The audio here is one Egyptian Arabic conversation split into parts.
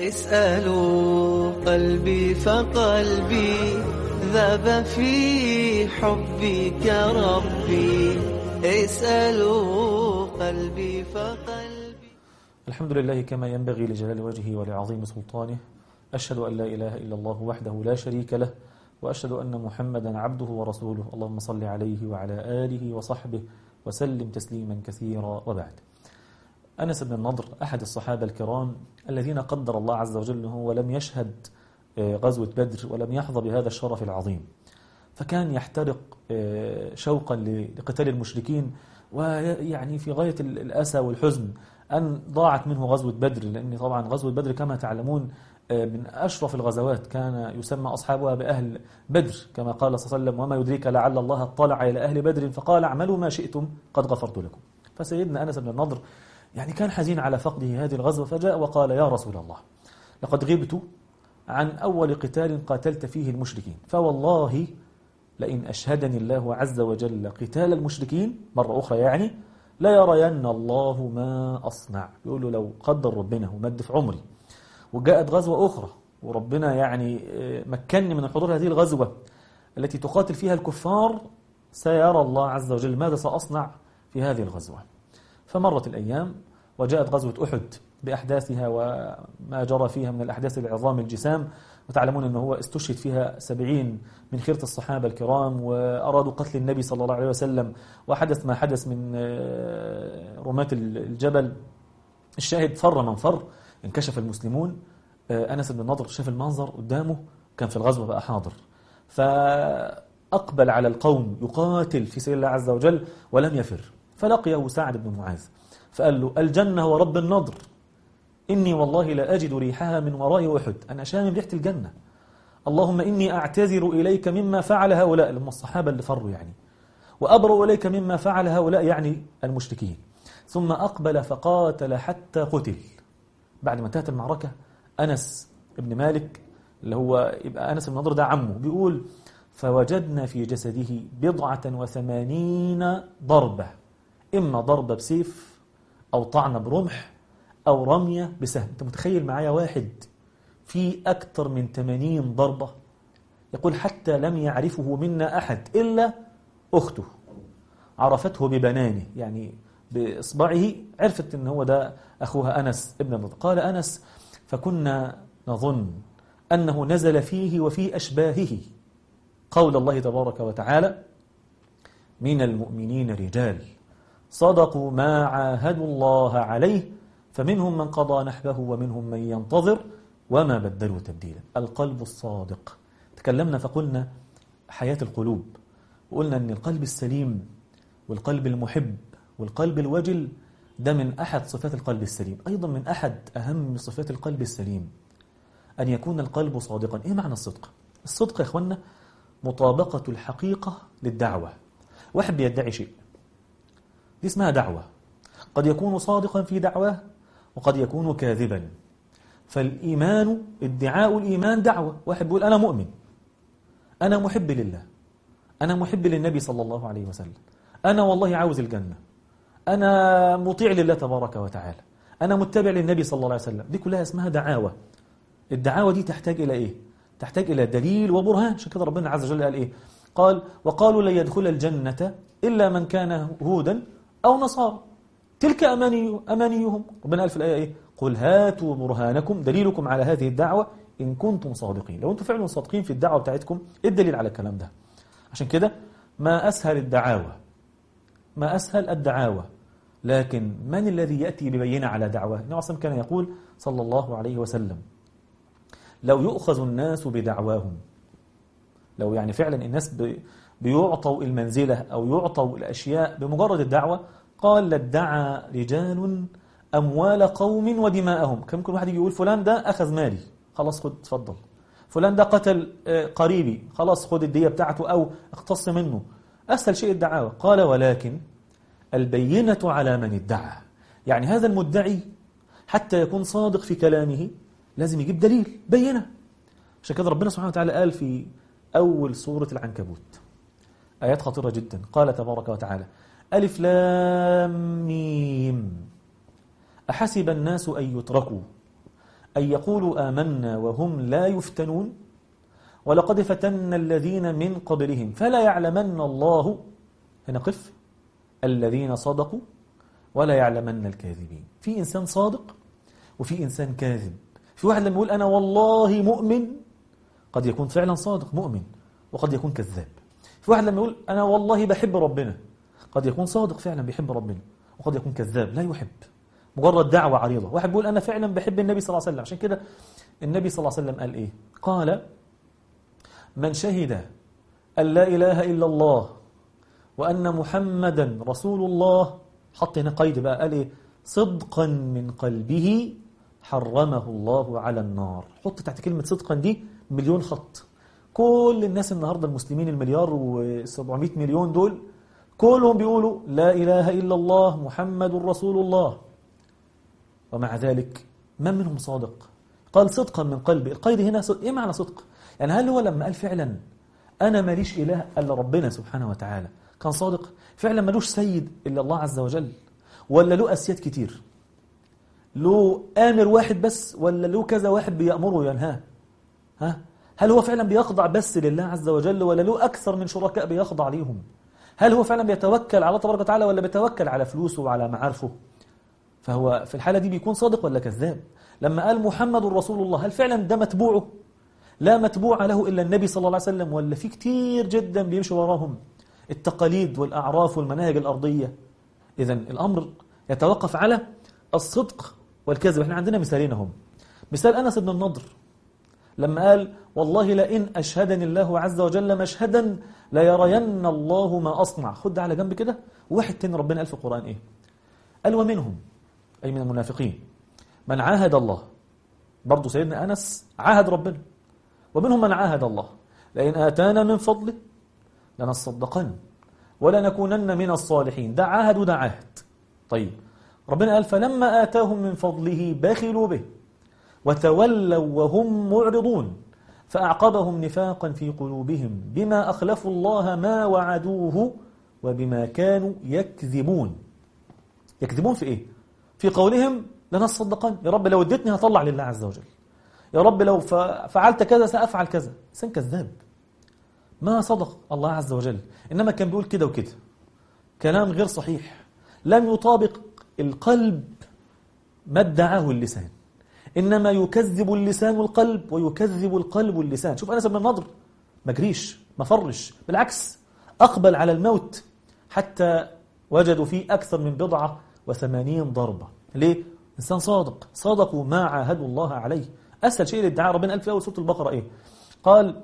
اسألوا قلبي فقلبي ذاب في حبك ربي اسألوا قلبي فقلبي الحمد لله كما ينبغي لجلال وجهه ولعظيم سلطانه أشهد أن لا إله إلا الله وحده لا شريك له وأشهد أن محمدا عبده ورسوله اللهم صل عليه وعلى آله وصحبه وسلم تسليما كثيرا وبعد أنس بن النضر أحد الصحابة الكرام الذين قدر الله عز وجل هو ولم يشهد غزوة بدر ولم يحظى بهذا الشرف العظيم فكان يحترق شوقا لقتال المشركين ويعني في غاية الأسى والحزن أن ضاعت منه غزوة بدر لأن طبعا غزوة بدر كما تعلمون من أشرف الغزوات كان يسمى أصحابها بأهل بدر كما قال صلى الله عليه وسلم وما يدريك لعل الله اطلع إلى أهل بدر فقال اعملوا ما شئتم قد غفرت لكم فسيدنا أنس بن النضر يعني كان حزين على فقده هذه الغزوة فجاء وقال يا رسول الله لقد غبت عن أول قتال قاتلت فيه المشركين فوالله لئن أشهدني الله عز وجل قتال المشركين مرة أخرى يعني لا يرين الله ما أصنع يقول له لو قدر ربنا ومد في عمري وجاءت غزوة أخرى وربنا يعني مكنني من حضور هذه الغزوة التي تقاتل فيها الكفار سيرى الله عز وجل ماذا سأصنع في هذه الغزوة فمرت الأيام وجاءت غزوة أحد بأحداثها وما جرى فيها من الأحداث العظام الجسام وتعلمون أنه هو استشهد فيها سبعين من خيرة الصحابة الكرام وأرادوا قتل النبي صلى الله عليه وسلم وحدث ما حدث من رماة الجبل الشاهد فر من فر انكشف المسلمون أنس بن النضر شاف المنظر قدامه كان في الغزوة بقى حاضر فأقبل على القوم يقاتل في سبيل الله عز وجل ولم يفر فلقيه سعد بن معاذ فقال له الجنة ورب النضر إني والله لا أجد ريحها من وراء أحد أنا شامم ريحة الجنة اللهم إني أعتذر إليك مما فعل هؤلاء لما الصحابة اللي فروا يعني وأبرأ إليك مما فعل هؤلاء يعني المشركين ثم أقبل فقاتل حتى قتل بعد ما انتهت المعركة أنس بن مالك اللي هو يبقى أنس بن نضر ده عمه بيقول فوجدنا في جسده بضعة وثمانين ضربة إما ضربة بسيف أو طعنة برمح أو رمية بسهم أنت متخيل معايا واحد في أكثر من 80 ضربة يقول حتى لم يعرفه منا أحد إلا أخته عرفته ببنانه يعني بإصبعه عرفت أن هو ده أخوها أنس ابن النضر قال أنس فكنا نظن أنه نزل فيه وفي أشباهه قول الله تبارك وتعالى من المؤمنين رجال صدقوا ما عاهدوا الله عليه فمنهم من قضى نحبه ومنهم من ينتظر وما بدلوا تبديلا القلب الصادق تكلمنا فقلنا حياة القلوب وقلنا أن القلب السليم والقلب المحب والقلب الوجل ده من أحد صفات القلب السليم أيضا من أحد أهم صفات القلب السليم أن يكون القلب صادقا إيه معنى الصدق؟ الصدق يا أخوانا مطابقة الحقيقة للدعوة واحد بيدعي شيء دي اسمها دعوة قد يكون صادقا في دعواه وقد يكون كاذبا فالإيمان ادعاء الإيمان دعوة واحد بيقول أنا مؤمن أنا محب لله أنا محب للنبي صلى الله عليه وسلم أنا والله عاوز الجنة أنا مطيع لله تبارك وتعالى أنا متبع للنبي صلى الله عليه وسلم دي كلها اسمها دعاوة الدعاوة دي تحتاج إلى إيه؟ تحتاج إلى دليل وبرهان عشان كده ربنا عز وجل قال إيه؟ قال وقالوا لن يدخل الجنة إلا من كان هودا أو نصارى تلك أماني أمانيهم ربنا قال في الآية إيه؟ قل هاتوا برهانكم دليلكم على هذه الدعوة إن كنتم صادقين لو أنتم فعلا صادقين في الدعوة بتاعتكم إيه الدليل على الكلام ده عشان كده ما أسهل الدعاوى ما أسهل الدعاوى لكن من الذي يأتي ببينة على دعوة النبي صلى كان يقول صلى الله عليه وسلم لو يؤخذ الناس بدعواهم لو يعني فعلا الناس بيعطوا المنزلة أو يعطوا الأشياء بمجرد الدعوة قال لادعى رجال أموال قوم ودماءهم كم ممكن واحد يجي يقول فلان ده أخذ مالي خلاص خد تفضل فلان ده قتل قريبي خلاص خد الدية بتاعته أو اقتص منه أسهل شيء الدعاوى قال ولكن البينة على من ادعى يعني هذا المدعي حتى يكون صادق في كلامه لازم يجيب دليل بينة عشان كده ربنا سبحانه وتعالى قال في أول سورة العنكبوت آيات خطيرة جدا قال تبارك وتعالى ألف لام ميم أحسب الناس أن يتركوا أن يقولوا آمنا وهم لا يفتنون ولقد فتنا الذين من قبلهم فلا يعلمن الله هنا قف الذين صدقوا ولا يعلمن الكاذبين في إنسان صادق وفي إنسان كاذب في واحد لما يقول أنا والله مؤمن قد يكون فعلا صادق مؤمن وقد يكون كذاب في واحد لما يقول أنا والله بحب ربنا قد يكون صادق فعلا بيحب ربنا وقد يكون كذاب لا يحب مجرد دعوة عريضة واحد بيقول أنا فعلا بحب النبي صلى الله عليه وسلم عشان كده النبي صلى الله عليه وسلم قال إيه قال من شهد أن لا إله إلا الله وأن محمدا رسول الله حط هنا قيد بقى قال إيه صدقا من قلبه حرمه الله على النار حط تحت كلمة صدقا دي مليون خط كل الناس النهاردة المسلمين المليار و700 مليون دول كلهم بيقولوا لا إله إلا الله محمد رسول الله ومع ذلك من منهم صادق قال صدقا من قلبي القيد هنا صدق. إيه معنى صدق يعني هل هو لما قال فعلا أنا ماليش إله إلا ربنا سبحانه وتعالى كان صادق فعلا ملوش سيد إلا الله عز وجل ولا له أسياد كتير له آمر واحد بس ولا له كذا واحد بيأمره وينهاه ها هل هو فعلا بيخضع بس لله عز وجل ولا له أكثر من شركاء بيخضع ليهم هل هو فعلا بيتوكل على الله تبارك وتعالى ولا بيتوكل على فلوسه وعلى معارفه فهو في الحالة دي بيكون صادق ولا كذاب لما قال محمد رسول الله هل فعلا ده متبوعه لا متبوع له إلا النبي صلى الله عليه وسلم ولا في كتير جدا بيمشي وراهم التقاليد والأعراف والمناهج الأرضية إذا الأمر يتوقف على الصدق والكذب احنا عندنا مثالين هم مثال أنس بن النضر لما قال والله لئن أشهدني الله عز وجل مشهدا ليرين الله ما أصنع خد ده على جنب كده واحد تاني ربنا قال في القرآن إيه قال ومنهم أي من المنافقين من عاهد الله برضه سيدنا أنس عاهد ربنا ومنهم من عاهد الله لئن آتانا من فضله لنصدقن ولنكونن من الصالحين ده عاهد وده عاهد طيب ربنا قال فلما آتاهم من فضله بخلوا به وتولوا وهم معرضون فأعقبهم نفاقا في قلوبهم بما أخلفوا الله ما وعدوه وبما كانوا يكذبون يكذبون في إيه؟ في قولهم لنصدقن يا رب لو اديتني هطلع لله عز وجل يا رب لو فعلت كذا سأفعل كذا إنسان كذاب ما صدق الله عز وجل إنما كان بيقول كده وكده كلام غير صحيح لم يطابق القلب ما ادعاه اللسان إنما يكذب اللسان القلب ويكذب القلب اللسان شوف أنس بن النضر ما جريش ما فرش بالعكس أقبل على الموت حتى وجدوا فيه أكثر من بضعة وثمانين ضربة ليه؟ إنسان صادق صادقوا ما عاهدوا الله عليه أسهل شيء الادعاء ربنا قال في أول سورة البقرة إيه؟ قال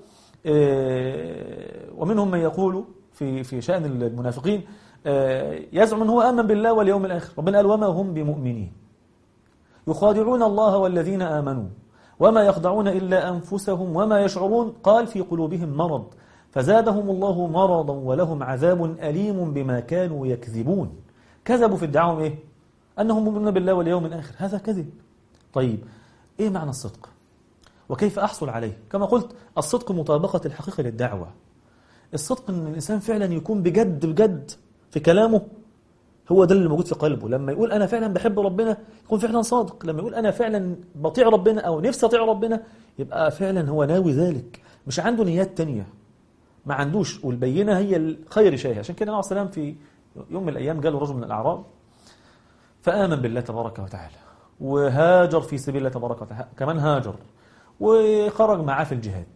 إيه ومنهم من يقول في في شأن المنافقين إيه يزعم أنه آمن بالله واليوم الآخر ربنا قال وما هم بمؤمنين يخادعون الله والذين آمنوا وما يخدعون إلا أنفسهم وما يشعرون قال في قلوبهم مرض فزادهم الله مرضا ولهم عذاب أليم بما كانوا يكذبون كذبوا في ادعاهم إيه؟ أنهم مؤمنون بالله واليوم الآخر هذا كذب طيب إيه معنى الصدق؟ وكيف أحصل عليه؟ كما قلت الصدق مطابقة الحقيقة للدعوة الصدق أن الإنسان فعلا يكون بجد بجد في كلامه هو ده اللي موجود في قلبه لما يقول أنا فعلا بحب ربنا يكون فعلا صادق لما يقول أنا فعلا بطيع ربنا أو نفسي أطيع ربنا يبقى فعلا هو ناوي ذلك مش عنده نيات تانية ما عندوش والبينة هي الخير شيء عشان كده عليه السلام في يوم من الأيام جاله رجل من الأعراب فآمن بالله تبارك وتعالى وهاجر في سبيل الله تبارك وتعالى كمان هاجر وخرج معاه في الجهاد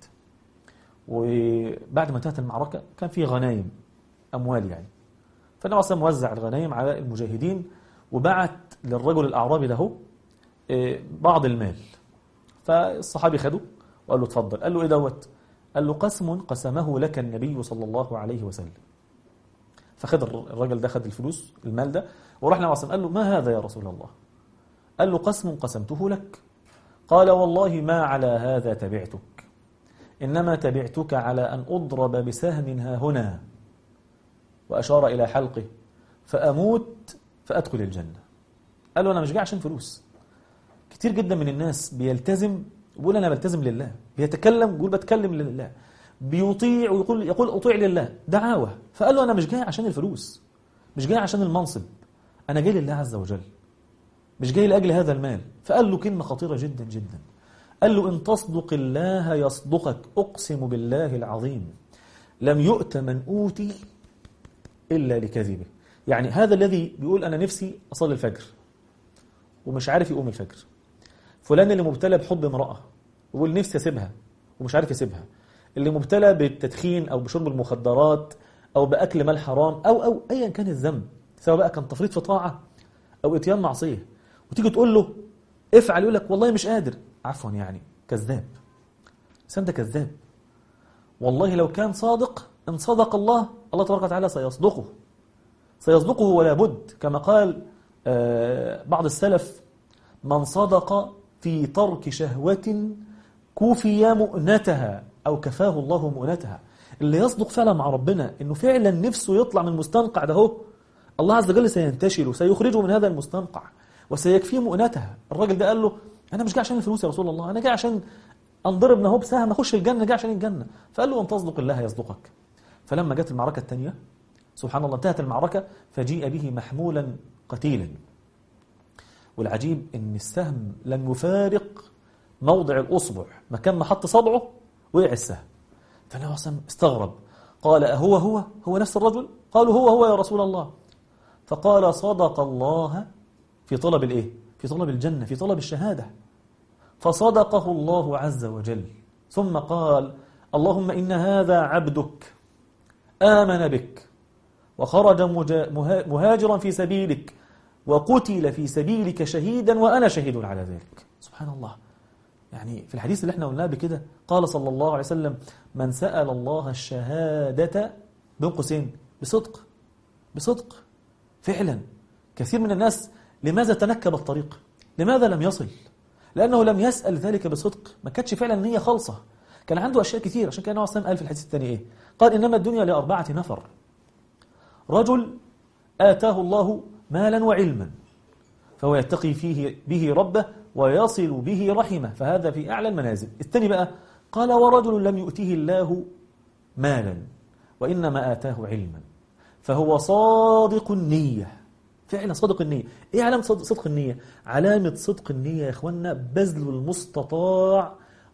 وبعد ما انتهت المعركة كان في غنايم أموال يعني فالنبي صلى الله عليه وسلم وزع الغنايم على المجاهدين وبعت للرجل الأعرابي ده بعض المال فالصحابي خده وقال له اتفضل قال له ايه دوت قال له قسم قسمه لك النبي صلى الله عليه وسلم فخد الراجل ده خد الفلوس المال ده وراح للنبي صلى الله عليه وسلم قال له ما هذا يا رسول الله قال له قسم قسمته لك قال والله ما على هذا تبعتك إنما تبعتك على أن أضرب بسهم ها هنا وأشار إلى حلقه فأموت فأدخل الجنة قال له أنا مش جاي عشان فلوس كتير جدا من الناس بيلتزم يقول أنا بلتزم لله بيتكلم يقول بتكلم لله بيطيع ويقول يقول أطيع لله دعاوة فقال له أنا مش جاي عشان الفلوس مش جاي عشان المنصب أنا جاي لله عز وجل مش جاي لأجل هذا المال فقال له كلمة خطيرة جدا جدا قال له إن تصدق الله يصدقك أقسم بالله العظيم لم يؤت من أوتي إلا لكذبه يعني هذا الذي بيقول أنا نفسي أصلي الفجر ومش عارف يقوم الفجر فلان اللي مبتلى بحب امرأة ويقول نفسي أسيبها ومش عارف يسيبها اللي مبتلى بالتدخين أو بشرب المخدرات أو بأكل مال حرام أو أو أيا كان الذنب سواء بقى كان تفريط في طاعة أو إتيان معصية وتيجي تقول له افعل يقول لك والله مش قادر عفوا يعني كذاب الإنسان ده كذاب والله لو كان صادق إن صدق الله الله تبارك وتعالى سيصدقه سيصدقه ولا بد كما قال آه، بعض السلف من صدق في ترك شهوة كوفي مؤنتها أو كفاه الله مؤنتها اللي يصدق فعلا مع ربنا إنه فعلا نفسه يطلع من المستنقع ده هو الله عز وجل سينتشره سيخرجه من هذا المستنقع وسيكفيه مؤنتها الراجل ده قال له أنا مش جاي عشان الفلوس يا رسول الله أنا جاي عشان انضرب نهو بسهم اخش الجنة جاي عشان الجنة فقال له ان تصدق الله يصدقك فلما جت المعركة الثانية سبحان الله انتهت المعركة فجيء به محمولا قتيلا والعجيب ان السهم لم يفارق موضع الأصبع مكان ما حط صبعه وقع السهم فالنبي عليه الصلاة استغرب قال أهو هو هو نفس الرجل قالوا هو هو يا رسول الله فقال صدق الله في طلب الايه في طلب الجنة في طلب الشهادة فصدقه الله عز وجل ثم قال اللهم إن هذا عبدك آمن بك وخرج مجا- مها- مهاجرا في سبيلك وقتل في سبيلك شهيدا وأنا شهيد على ذلك سبحان الله يعني في الحديث اللي احنا قلناه بكده قال صلى الله عليه وسلم من سأل الله الشهادة بين قوسين بصدق بصدق فعلا كثير من الناس لماذا تنكب الطريق لماذا لم يصل لأنه لم يسأل ذلك بصدق ما كانتش فعلا نية خالصة كان عنده أشياء كثير عشان كده النبي صلى الله عليه وسلم قال في الحديث الثاني إيه قال إنما الدنيا لأربعة نفر رجل آتاه الله مالا وعلما فهو يتقي فيه به ربه ويصل به رحمه فهذا في أعلى المنازل الثاني بقى قال ورجل لم يؤته الله مالا وإنما آتاه علما فهو صادق النية فعلا صادق النية إيه علامة صد- صدق النية؟ علامة صدق النية يا إخوانا بذل المستطاع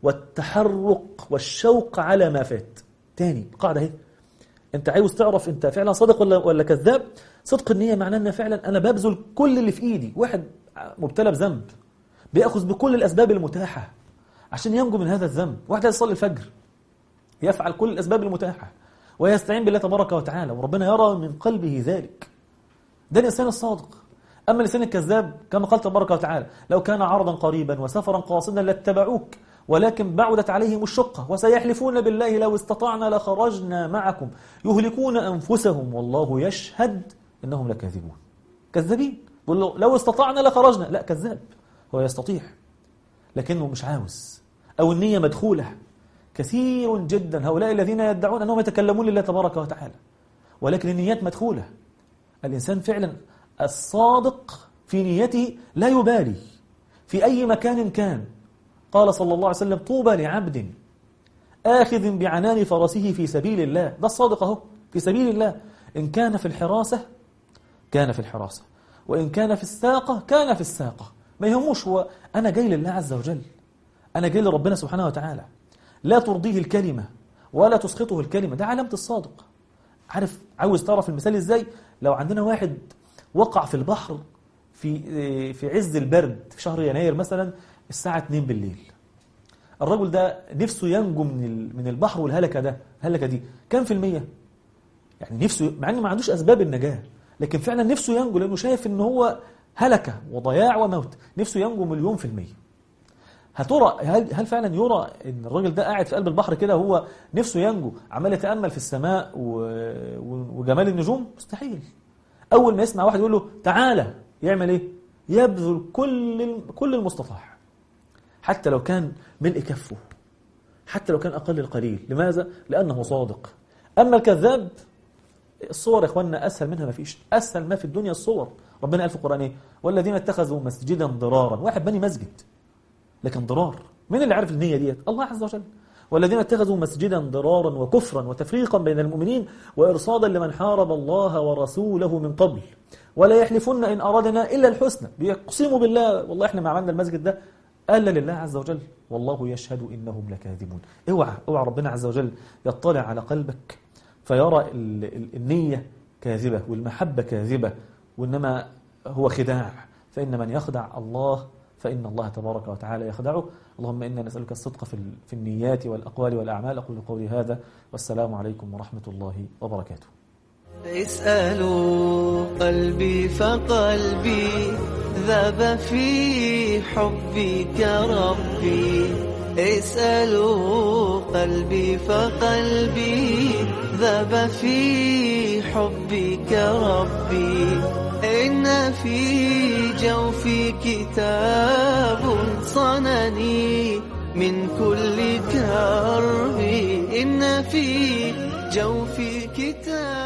والتحرق والشوق على ما فات تاني القاعدة اهي انت عاوز تعرف انت فعلا صادق ولا ولا كذاب صدق النية معناه ان فعلا انا ببذل كل اللي في ايدي واحد مبتلى بذنب بياخذ بكل الاسباب المتاحة عشان ينجو من هذا الذنب واحد عايز يصلي الفجر يفعل كل الاسباب المتاحة ويستعين بالله تبارك وتعالى وربنا يرى من قلبه ذلك ده الإنسان الصادق أما الإنسان الكذاب كما قال تبارك وتعالى لو كان عرضا قريبا وسفرا قاصدا لاتبعوك ولكن بعدت عليهم الشقة وسيحلفون بالله لو استطعنا لخرجنا معكم يهلكون أنفسهم والله يشهد إنهم لكاذبون كذابين بقول له لو استطعنا لخرجنا لا كذاب هو يستطيع لكنه مش عاوز أو النية مدخولة كثير جدا هؤلاء الذين يدعون أنهم يتكلمون لله تبارك وتعالى ولكن النيات مدخولة الإنسان فعلا الصادق في نيته لا يبالي في أي مكان كان قال صلى الله عليه وسلم طوبى لعبد آخذ بعنان فرسه في سبيل الله ده الصادق أهو في سبيل الله إن كان في الحراسة كان في الحراسة وإن كان في الساقة كان في الساقة ما يهموش هو أنا جاي لله عز وجل أنا جاي لربنا سبحانه وتعالى لا ترضيه الكلمة ولا تسخطه الكلمة ده علامة الصادق عارف عاوز تعرف المثال ازاي لو عندنا واحد وقع في البحر في في عز البرد في شهر يناير مثلا الساعة 2 بالليل الرجل ده نفسه ينجو من ال- من البحر والهلكة ده الهلكة دي كم في المية يعني نفسه مع انه ما عندوش اسباب النجاة لكن فعلا نفسه ينجو لانه شايف ان هو هلكة وضياع وموت نفسه ينجو مليون في المية هترى هل هل فعلا يرى ان الراجل ده قاعد في قلب البحر كده وهو نفسه ينجو عمال يتامل في السماء و... و- وجمال النجوم مستحيل اول ما يسمع واحد يقول له تعالى يعمل ايه يبذل كل ال- كل المستطاع حتى لو كان ملء كفه حتى لو كان اقل القليل لماذا لانه صادق اما الكذاب الصور يا اخواننا اسهل منها ما فيش اسهل ما في الدنيا الصور ربنا قال في القران ايه والذين اتخذوا مسجدا ضرارا واحد بني مسجد لكن ضرار مين اللي عارف النية ديت الله عز وجل والذين اتخذوا مسجدا ضرارا وكفرا وتفريقا بين المؤمنين وإرصادا لمن حارب الله ورسوله من قبل ولا يحلفن إن أرادنا إلا الحسنى بيقسموا بالله والله إحنا ما عملنا المسجد ده ألا لله عز وجل والله يشهد إنهم لكاذبون اوعى اوعى ربنا عز وجل يطلع على قلبك فيرى ال- ال- النية كاذبة والمحبة كاذبة وإنما هو خداع فإن من يخدع الله فإن الله تبارك وتعالى يخدعه اللهم إنا نسألك الصدق في ال- في النيات والأقوال والأعمال أقول قولي هذا والسلام عليكم ورحمة الله وبركاته اسألوا قلبي فقلبي ذاب في حبك ربي اسألوا قلبي فقلبي ذاب في حبك ربي إن في جوفي كتاب صنني من كل كرب إن في جوفي كتاب